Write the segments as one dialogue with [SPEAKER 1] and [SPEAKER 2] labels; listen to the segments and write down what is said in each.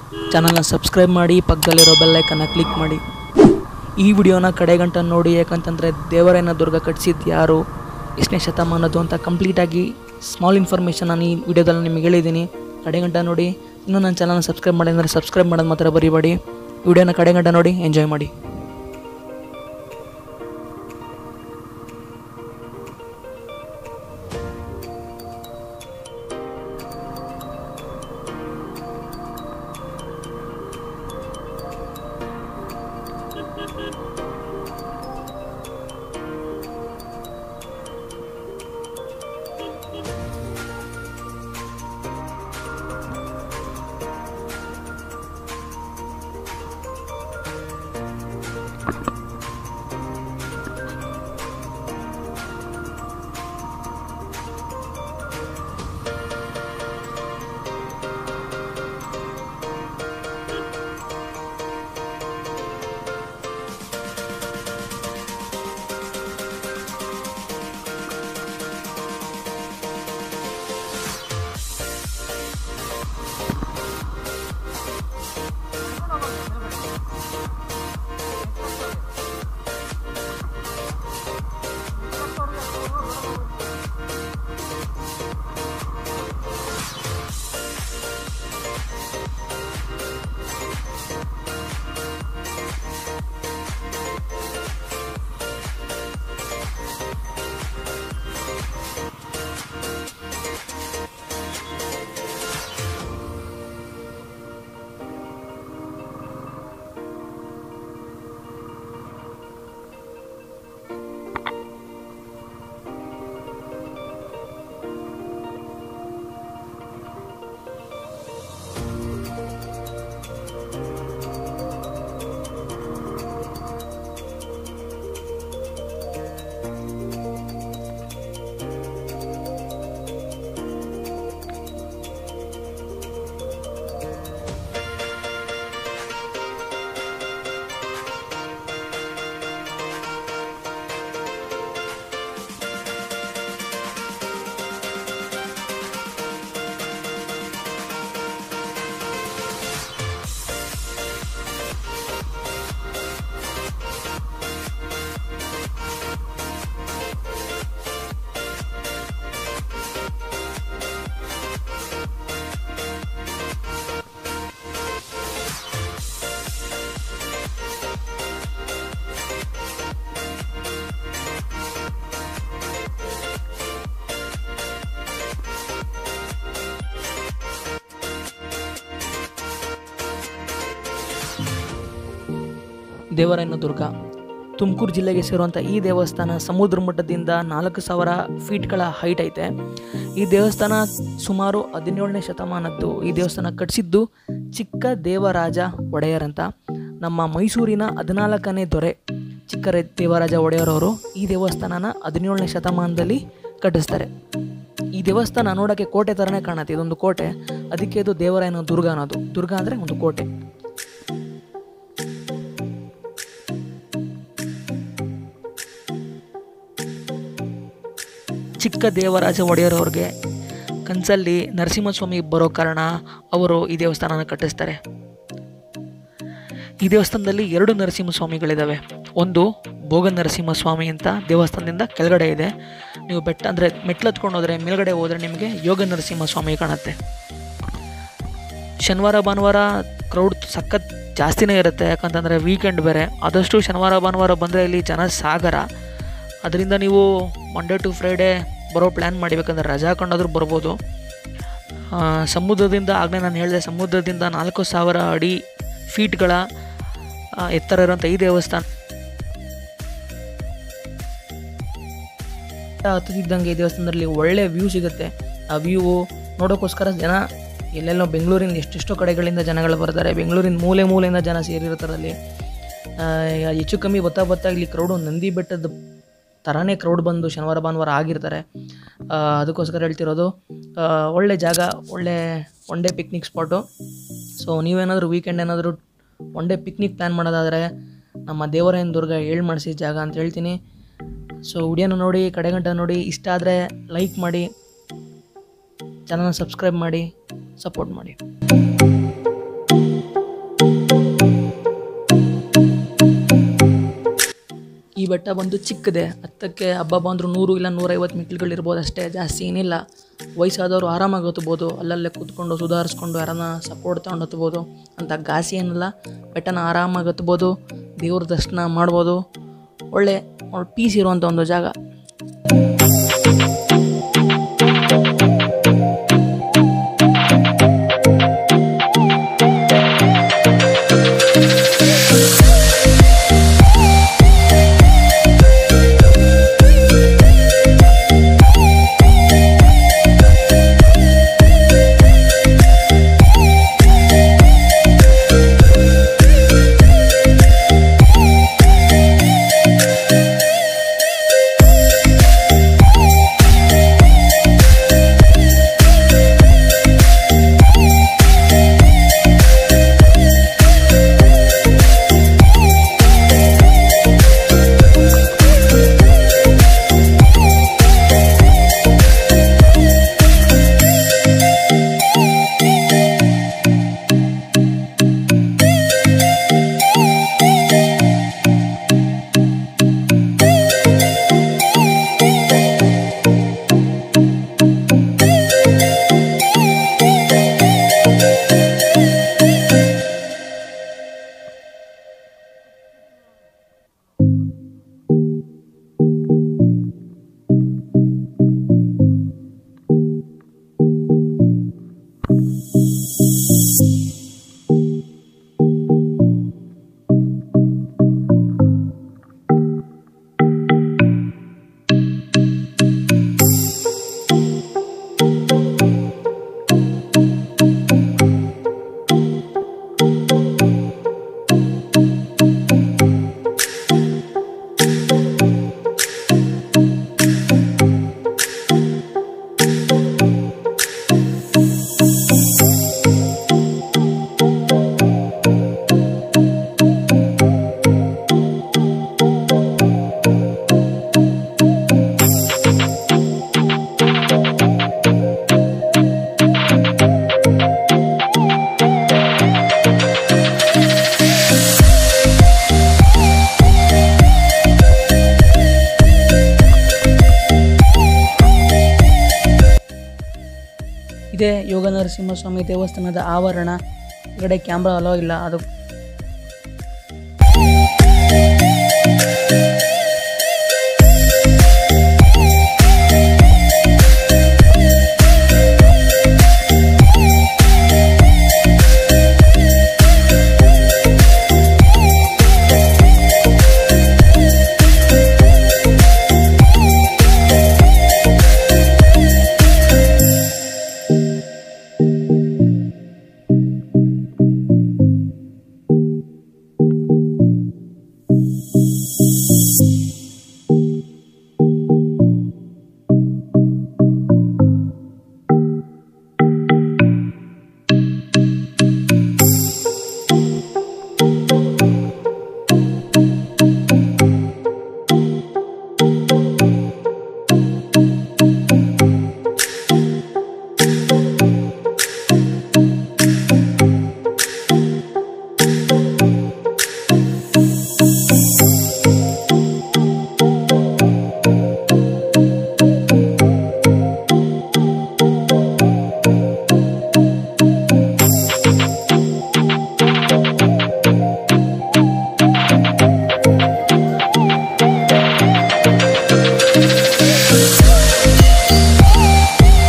[SPEAKER 1] ಚಾನಲ್ನ ಸಬ್ಸ್ಕ್ರೈಬ್ ಮಾಡಿ ಪಕ್ಕದಲ್ಲಿರೋ ಬೆಲ್ಲೈಕನ್ನ ಕ್ಲಿಕ್ ಮಾಡಿ ಈ ವಿಡಿಯೋನ ಕಡೆಗಂಟ ನೋಡಿ ಯಾಕಂತಂದರೆ ದೇವರಾಯನ ದುರ್ಗ ಕಟ್ಟಿಸಿದ್ದು ಯಾರು ಎಷ್ಟನೇ ಶತಮಾನದ್ದು ಅಂತ ಕಂಪ್ಲೀಟಾಗಿ ಸ್ಮಾಲ್ ಇನ್ಫಾರ್ಮೇಷನ್ ನಾನು ಈ ವಿಡಿಯೋದಲ್ಲಿ ನಿಮಗೆ ಹೇಳಿದ್ದೀನಿ ಕಡೆಗಂಟ ನೋಡಿ ಇನ್ನೂ ನನ್ನ ಚಾನಲ್ನ ಸಬ್ಸ್ಕ್ರೈಬ್ ಮಾಡಿ ಅಂದರೆ ಸಬ್ಸ್ಕ್ರೈಬ್ ಮಾಡೋದು ಮಾತ್ರ ಬರೀಬೇಡಿ ವಿಡಿಯೋನ ಕಡೆಗಂಟ ನೋಡಿ ಎಂಜಾಯ್ ಮಾಡಿ ದೇವರಾಯನ ದುರ್ಗ ತುಮಕೂರು ಜಿಲ್ಲೆಗೆ ಸೇರುವಂಥ ಈ ದೇವಸ್ಥಾನ ಸಮುದ್ರ ಮಟ್ಟದಿಂದ ನಾಲ್ಕು ಸಾವಿರ ಫೀಟ್ಗಳ ಹೈಟ್ ಐತೆ ಈ ದೇವಸ್ಥಾನ ಸುಮಾರು ಹದಿನೇಳನೇ ಶತಮಾನದ್ದು ಈ ದೇವಸ್ಥಾನ ಕಟ್ಟಿಸಿದ್ದು ಚಿಕ್ಕ ದೇವರಾಜ ಒಡೆಯರ್ ಅಂತ ನಮ್ಮ ಮೈಸೂರಿನ ಹದಿನಾಲ್ಕನೇ ದೊರೆ ಚಿಕ್ಕ ರೆ- ದೇವರಾಜ ಒಡೆಯರವರು ಈ ದೇವಸ್ಥಾನನ ಹದಿನೇಳನೇ ಶತಮಾನದಲ್ಲಿ ಕಟ್ಟಿಸ್ತಾರೆ ಈ ದೇವಸ್ಥಾನ ನೋಡೋಕ್ಕೆ ಕೋಟೆ ಥರನೇ ಕಾಣುತ್ತೆ ಇದೊಂದು ಕೋಟೆ ಅದಕ್ಕೆ ಇದು ದೇವರಾಯನ ದುರ್ಗ ಅನ್ನೋದು ದುರ್ಗ ಅಂದರೆ ಒಂದು ಕೋಟೆ ಚಿಕ್ಕ ದೇವರಾಜ ಒಡೆಯರ್ ಅವ್ರಿಗೆ ಕನಸಲ್ಲಿ ನರಸಿಂಹಸ್ವಾಮಿ ಬರೋ ಕಾರಣ ಅವರು ಈ ದೇವಸ್ಥಾನನ ಕಟ್ಟಿಸ್ತಾರೆ ಈ ದೇವಸ್ಥಾನದಲ್ಲಿ ಎರಡು ನರಸಿಂಹಸ್ವಾಮಿಗಳಿದ್ದಾವೆ ಒಂದು ಭೋಗ ನರಸಿಂಹಸ್ವಾಮಿ ಅಂತ ದೇವಸ್ಥಾನದಿಂದ ಕೆಳಗಡೆ ಇದೆ ನೀವು ಬೆಟ್ಟ ಅಂದರೆ ಮೆಟ್ಲು ಹತ್ಕೊಂಡು ಹೋದರೆ ಮೇಲ್ಗಡೆ ಹೋದರೆ ನಿಮಗೆ ಯೋಗ ನರಸಿಂಹಸ್ವಾಮಿ ಕಾಣುತ್ತೆ ಶನಿವಾರ ಭಾನುವಾರ ಕ್ರೌಡ್ ಸಖತ್ ಜಾಸ್ತಿನೇ ಇರುತ್ತೆ ಯಾಕಂತಂದರೆ ವೀಕೆಂಡ್ ಬೇರೆ ಆದಷ್ಟು ಶನಿವಾರ ಭಾನುವಾರ ಬಂದರೆ ಇಲ್ಲಿ ಜನ ಸಾಗರ ಅದರಿಂದ ನೀವು ಮಂಡೇ ಟು ಫ್ರೈಡೇ ಬರೋ ಪ್ಲ್ಯಾನ್ ಮಾಡಿಬೇಕಂದ್ರೆ ರಜಾ ಹಾಕೊಂಡಾದ್ರೂ ಬರ್ಬೋದು ಆ, ಸಮುದ್ರದಿಂದ ಆಗಲೇ ನಾನು ಹೇಳಿದೆ ಸಮುದ್ರದಿಂದ ನಾಲ್ಕು ಸಾವಿರ ಅಡಿ ಫೀಟ್ಗಳ ಆ, ಎತ್ತರ ಇರುವಂಥ ಈ ದೇವಸ್ಥಾನ ಹತ್ತದಿದ್ದಂಗೆ ಈ ದೇವಸ್ಥಾನದಲ್ಲಿ ಒಳ್ಳೆ ವ್ಯೂ ಸಿಗುತ್ತೆ ಆ ವ್ಯೂ ನೋಡೋಕ್ಕೋಸ್ಕರ ಜನ ಎಲ್ಲೆಲ್ಲೋ ಬೆಂಗಳೂರಿನ ಎಷ್ಟೆಷ್ಟೋ ಕಡೆಗಳಿಂದ ಜನಗಳು ಬರ್ತಾರೆ ಬೆಂಗಳೂರಿನ ಮೂಲೆ ಮೂಲೆಯಿಂದ ಜನ ಸೇರಿರ್ತಾರೆ ಅಲ್ಲಿ ಆ, ಹೆಚ್ಚು ಕಮ್ಮಿ ಬತ್ತಾ ಬತ್ತಾ ಇಲ್ಲಿ ಕ್ರೌಡು ನಂದಿ ಬೆಟ್ಟದ ಥರನೇ ಕ್ರೌಡ್ ಬಂದು ಶನಿವಾರ ಭಾನುವಾರ ಆಗಿರ್ತಾರೆ ಆ, ಅದಕ್ಕೋಸ್ಕರ ಹೇಳ್ತಿರೋದು ಆ, ಒಳ್ಳೆ ಜಾಗ ಒಳ್ಳೆ one day picnic spot so ನೀವೇನಾದರೂ ವೀಕೆಂಡ್ ಏನಾದರೂ ಒನ್ ಡೇ ಪಿಕ್ನಿಕ್ ಪ್ಲ್ಯಾನ್ ಮಾಡೋದಾದರೆ ನಮ್ಮ ದೇವರಾಯನ ದುರ್ಗ ಏಳು ಮಾಡಿಸಿ ಜಾಗ ಅಂತ ಹೇಳ್ತೀನಿ ಸೊ ವಿಡಿಯೋನ ನೋಡಿ ಕಡೆಗಂಟ ನೋಡಿ ಇಷ್ಟ ಆದರೆ ಲೈಕ್ ಮಾಡಿ ಚಾನಲ್ನ ಸಬ್ಸ್ಕ್ರೈಬ್ ಮಾಡಿ ಸಪೋರ್ಟ್ ಮಾಡಿ ಬೆಟ್ಟ ಬಂದು ಚಿಕ್ಕದೆ ಹತ್ತಕ್ಕೆ ಹಬ್ಬ ಬಂದರೂ ನೂರು ಇಲ್ಲ ನೂರೈವತ್ತು ಮೆಟ್ಲುಗಳಿರ್ಬೋದು ಅಷ್ಟೇ ಜಾಸ್ತಿ ಏನಿಲ್ಲ ವಯಸ್ಸಾದವರು ಆರಾಮಾಗಿ ಹತ್ಬೋದು ಅಲ್ಲಲ್ಲೇ ಕೂತ್ಕೊಂಡು ಸುಧಾರಿಸ್ಕೊಂಡು ಯಾರನ್ನ ಸಪೋರ್ಟ್ ತಗೊಂಡು ಹತ್ಬೋದು ಅಂತ ಘಾಸಿ ಏನಿಲ್ಲ ಬೆಟ್ಟನ ಆರಾಮಾಗಿ ಹತ್ಬೋದು ದೇವ್ರ ದರ್ಶನ ಮಾಡ್ಬೋದು ಒಳ್ಳೆ ಪೀಸ್ ಇರುವಂಥ ಒಂದು ಜಾಗ ಇದೇ ಯೋಗ ನರಸಿಂಹಸ್ವಾಮಿ ದೇವಸ್ಥಾನದ ಆವರಣ ಈ ಕಡೆ ಕ್ಯಾಮ್ರಾ ಅಲೋ ಇಲ್ಲ ಅದು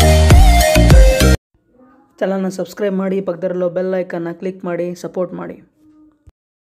[SPEAKER 1] ಚಾನಲ್ನ ಸಬ್ಸ್ಕ್ರೈಬ್ ಮಾಡಿ ಪಕ್ಕದಲ್ಲಿರೋ ಬೆಲ್ ಐಕನ್ನ ಕ್ಲಿಕ್ ಮಾಡಿ ಸಪೋರ್ಟ್ ಮಾಡಿ